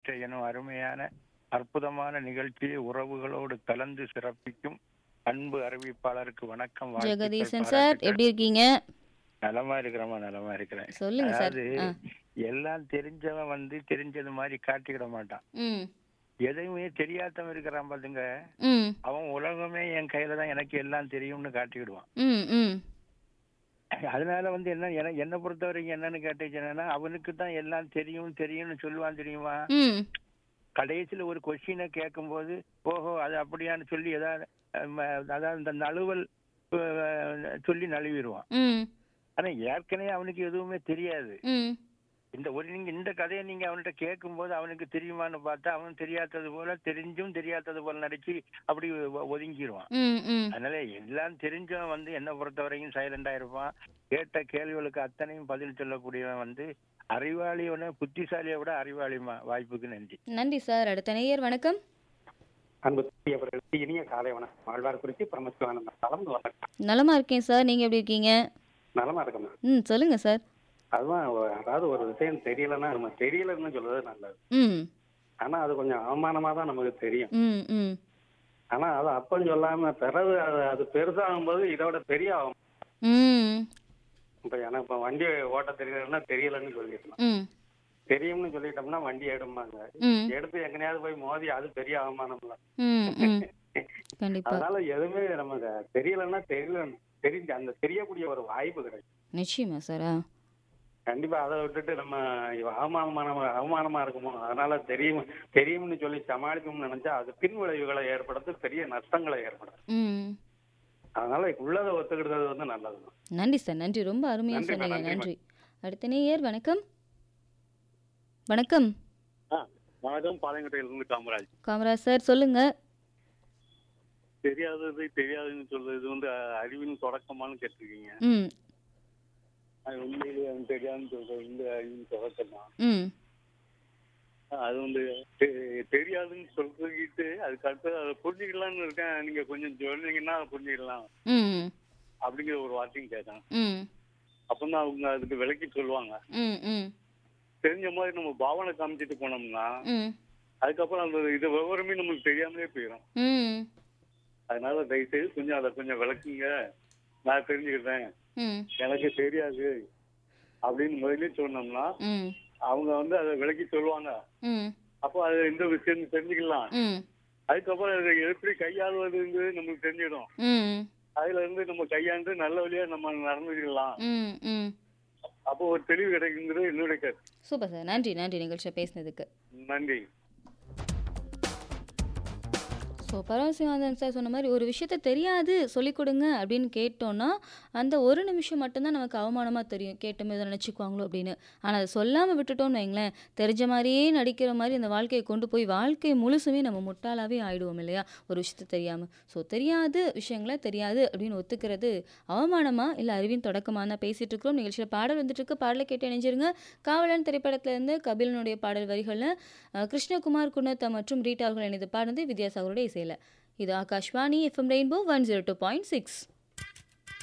பெற்ற எனும் அருமையான அற்புதமான நிகழ்ச்சியை உறவுகளோடு கலந்து சிறப்பிக்கும் அன்பு அறிவிப்பாளருக்கு வணக்கம் வாழ்த்துக்கள், ஜெகதீசன் சார் பாராட்டுக்கள். எப்படி இருக்கீங்க நலமா இருக்கிறோமா நலமா இருக்கிறேன் சொல்லுங்க சார் அதாவது ஆ. எல்லாம் தெரிஞ்சவன் வந்து தெரிஞ்சது மாதிரி காட்டிக்கிட மாட்டான் ம் எதையுமே தெரியாதவன் இருக்கிறான் பாத்துங்க ம் அவன் உலகமே என் கையில தான் எனக்கு எல்லாம் தெரியும்னு காட்டிக்கிடுவான் ம் ம் அதனால வந்து என்ன என- என்னை பொறுத்த வரைக்கும் என்னன்னு கேட்டுச்சுன்னா அவனுக்கு தான் எல்லாம் தெரியும் தெரியும்னு சொல்லுவான் தெரியுமா ம் கடைசியில ஒரு கொஸ்டினை கேட்கும்போது ஓஹோ அது அப்படியான்னு சொல்லி ஏதாவது அஹ், அதாவது இந்த நழுவல் அஹ், சொல்லி நழுவிடுவான் ம் ஆனா ஏற்கனவே அவனுக்கு எதுவுமே தெரியாது ம் இந்த ஒரு நீங்க இந்த கதையை நீங்க அவன்கிட்ட கேட்கும்போது அவனுக்கு தெரியுமான்னு பார்த்தா அவன் தெரியாதது போல தெரிஞ்சும் தெரியாதது போல நடிச்சு அப்படி ஒ- ஒதுங்கிடுவான் ம் ம் அதனால எல்லாம் தெரிஞ்சவன் வந்து என்ன பொறுத்த வரைக்கும் சைலண்டா இருப்பான் கேட்ட கேள்விகளுக்கு அத்தனையும் பதில் சொல்லக்கூடியவன் வந்து அறிவாளியோட புத்திசாலியை விட அறிவாளிமா வாய்ப்புக்கு நன்றி நன்றி சார் அடுத்த நேயர் வணக்கம் அன்பு அவர்களுக்கு இனிய காலை வணக்கம் ஆழ்வார் குறிச்சி பரமசிவானந்தம் கலந்து வணக்கம் நலமா இருக்கேன் சார் நீங்க எப்படி இருக்கீங்க நலமா இருக்கமா ம் சொல்லுங்க சார் அதுதான் ஒ- அதாவது ஒரு விஷயம் தெரியலன்னா நம்ம தெரியலன்னு சொல்றது நல்லது ம் ஆனா அது கொஞ்சம் அவமானமா தான் நமக்கு தெரியும் ம் ம் ஆனா அது அப்பன்னு சொல்லாம பிறகு அது அது பெருசாகும் போது இதோட பெரிய அவமானம் ம் இப்ப எனக்கு இப்ப வண்டி ஓட்ட தெரியலன்னா தெரியலன்னு சொல்லிடலாம் ம் தெரியும்னு சொல்லிட்டோம்னா வண்டி எடுப்பாங்க ம் எடுத்து எங்கனையாவது போய் மோதி அது பெரிய அவமானம் இல்ல ம் ம் கண்டிப்பா அதனால எதுவுமே நமக்கு தெரியலன்னா தெரியல தெரிஞ்சு அந்த தெரியக்கூடிய ஒரு வாய்ப்பு கிடைக்கும் நிச்சயமா சார் ஆ கண்டிப்பா அதை விட்டுட்டு நம்ம இவ அவமானமான அவமானமா இருக்குமோ அதனால தெரியும் தெரியும்னு சொல்லி சமாளிக்கணும்னு நினைச்சா அது பின் விளைவுகளை ஏற்படுத்து பெரிய நஷ்டங்களை ஏற்படுத்தும் ம் அதனால உள்ளதை ஒத்துக்கிடுறது வந்து நல்லது நன்றி சார் நன்றி ரொம்ப அருமையா நன்றி, சொன்னீங்க நன்றி, நன்றி அடுத்த நேயர் வணக்கம் வணக்கம் வணக்கம் பாளையங்கோட்டையிலிருந்து காமராஜ் காமராஜ் சார் சொல்லுங்க தெரியாதது தெரியாதுன்னு சொல்றது வந்து அஹ், அறிவின் தொடக்கமான்னு கேட்டிருக்கீங்க ம் அது உண்மையிலேயே வந்து தெரியாதுன்னு சொல்றது வந்து அறிவின் தொடக்கம் தான் ம் அது வந்து தெ- தெரியாதுன்னு சொல்லிட்டு அதுக்கு அடுத்து அதை புரிஞ்சுக்கலாம்னு இருக்கேன் நீங்க கொஞ்சம் சொன்னீங்கன்னா அதை புரிஞ்சுக்கலாம் ம் அப்படிங்கிற ஒரு வார்த்தையும் கேட்டேன் ம் அப்பதான் அவங்க அதுக்கு விளக்கி சொல்லுவாங்க ம் ம் தெரிஞ்ச மாதிரி நம்ம பாவனை காமிச்சிட்டு போனோம்னா ம் அதுக்கப்புறம் அந்த இது விவரமே நமக்கு தெரியாமலே போயிடும் ம் அதனால தயவுசெய்து கொஞ்சம் அதை கொஞ்சம் விளக்குங்க நான் தெரிஞ்சுக்கிட்டேன் ம் எனக்கு தெரியாது அப்படின்னு முதல்ல சொன்னோம்னா ம் அவங்க வந்து அதை விளக்கி சொல்லுவாங்க ம் அப்போ அது எந்த விஷயம் தெரிஞ்சுக்கலாம் ம் அதுக்கப்புறம் அதை எப்படி கையாளுவதுங்கிறது நமக்கு தெரிஞ்சிடும் ம் அதுல இருந்து நம்ம கையாண்டு நல்ல வழியா நம்ம நடந்துக்கலாம் ம் ம் அப்போ ஒரு தெளிவு கிடைக்குங்கிறது என்னுடைய கருத்து சூப்பர் சார் நன்றி நன்றி நிகழ்ச்சியை பேசினதுக்கு நன்றி ஸோ பரமசிவானந்தன் சார் சொன்ன மாதிரி ஒரு விஷயத்த தெரியாது சொல்லிக் கொடுங்க அப்படின்னு கேட்டோன்னா அந்த ஒரு நிமிஷம் மட்டும்தான் நமக்கு அவமானமாக தெரியும் கேட்டமே இதை நினச்சிக்குவாங்களோ அப்படின்னு ஆனால் அதை சொல்லாமல் விட்டுட்டோம்னு வைங்களேன் தெரிஞ்ச மாதிரியே நடிக்கிற மாதிரி அந்த வாழ்க்கையை கொண்டு போய் வாழ்க்கை முழுசுமே நம்ம முட்டாளாவே ஆயிடுவோம் இல்லையா ஒரு விஷயத்த தெரியாமல் ஸோ தெரியாது விஷயங்களை தெரியாது அப்படின்னு ஒத்துக்கிறது அவமானமா இல்லை அறிவின் தொடக்கமாக தான் பேசிகிட்டு இருக்கிறோம் நிகழ்ச்சியில் பாடல் வந்துட்டு இருக்கு பாடலை கேட்டு இணைஞ்சிருங்க காவலன் திரைப்படத்திலேருந்து கபிலனுடைய பாடல் வரிகளில் அஹ், கிருஷ்ணகுமார் குணத்தா மற்றும் ரீட்டா அவர்கள் இணைந்து பாடுனது வித்யாசாகருடைய இசையில் இது Akashvani FM rainbow one zero two point six